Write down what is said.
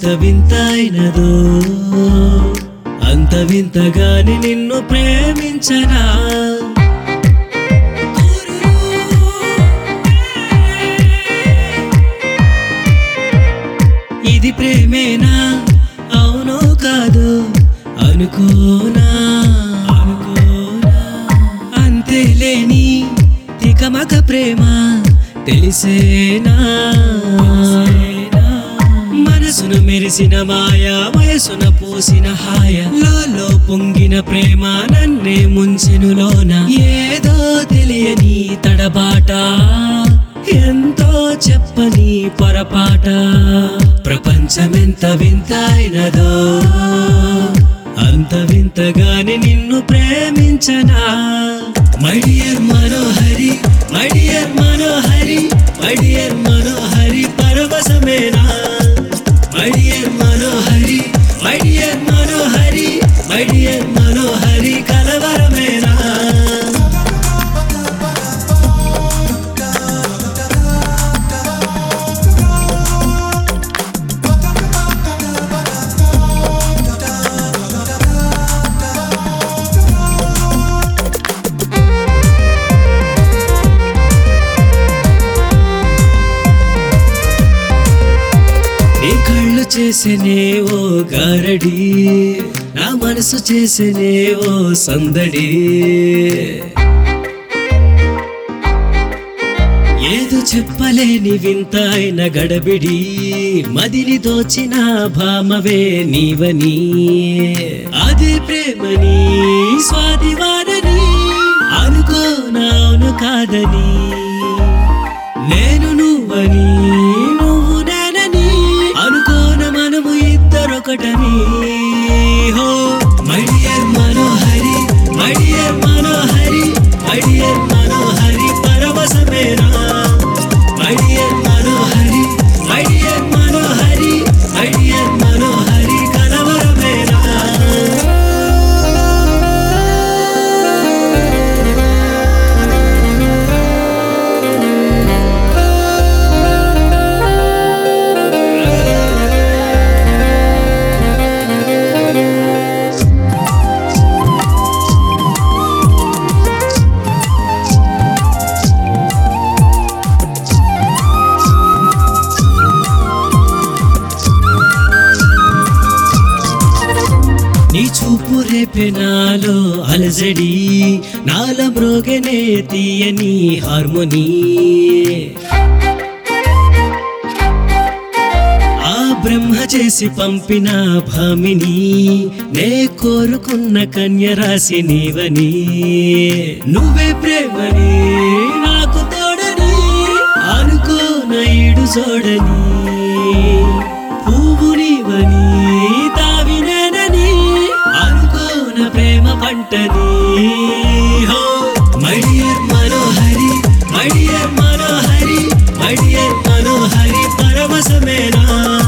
వింత అయినదో అంత వింతగాని నిన్ను ప్రేమించనా ఇది ప్రేమేనా అవునో కాదు అనుకోనా అనుకోనా అంతేలేని తికమక ప్రేమ తెలిసేనా మనసును మెరిసిన మాయ వయసున పూసిన హాయ లోలో పొంగిన ప్రేమ నన్నే ముంచెనులోన ఏదో తెలియని తడబాట ఎంతో చెప్పని పొరపాట ప్రపంచమెంత వింత అయినదో అంత వింతగాని నిన్ను ప్రేమించనా మడియర్ మనోహరి మడియర్ మనోహరి మడియర్ మనోహరి పరవశమేనా మడియర్ మనోహరి మడియర్ మనోహరి మడియర్ మనోహరి కలవరమేనా నీ కళ్ళు చేసేనే ఓ గారడి నా మనసు చేసేనే ఓ సందడి ఏదో చెప్పలేని వింత అయిన గడబిడి మదిని దోచిన భామవే నీవని అదే ప్రేమని స్వాదివారని అనుకోనాను కాదని నేను నువ్వని నువ్వు నేనని అనుకోన మనము ఇద్దరొకటని హో మడియర్ మనోహరి మడియర్ మనోహరి మడియర్ మనోహరి పరవశమేనా మడియర్ మనోహరి మడియర్ మనోహరి మడియర్ మనోహరి కలవరమేనా నీ చూపు రేపే నాలో అలజడి నాల మ్రోగనే తీయని హార్మోనీ ఆ బ్రహ్మ చేసి పంపిన భామిని నే కోరుకున్న కన్య రాసి నీవని నువ్వే ప్రేమని నాకు తోడని అనుకోన ఈడు చూడని పువ్వు నీవని తావినేనని అనుకోన ప్రేమ పంటని హో మడియర్ మనోహరి మడియర్ మనోహరి మడియర్ మనోహరి పరవశమేనా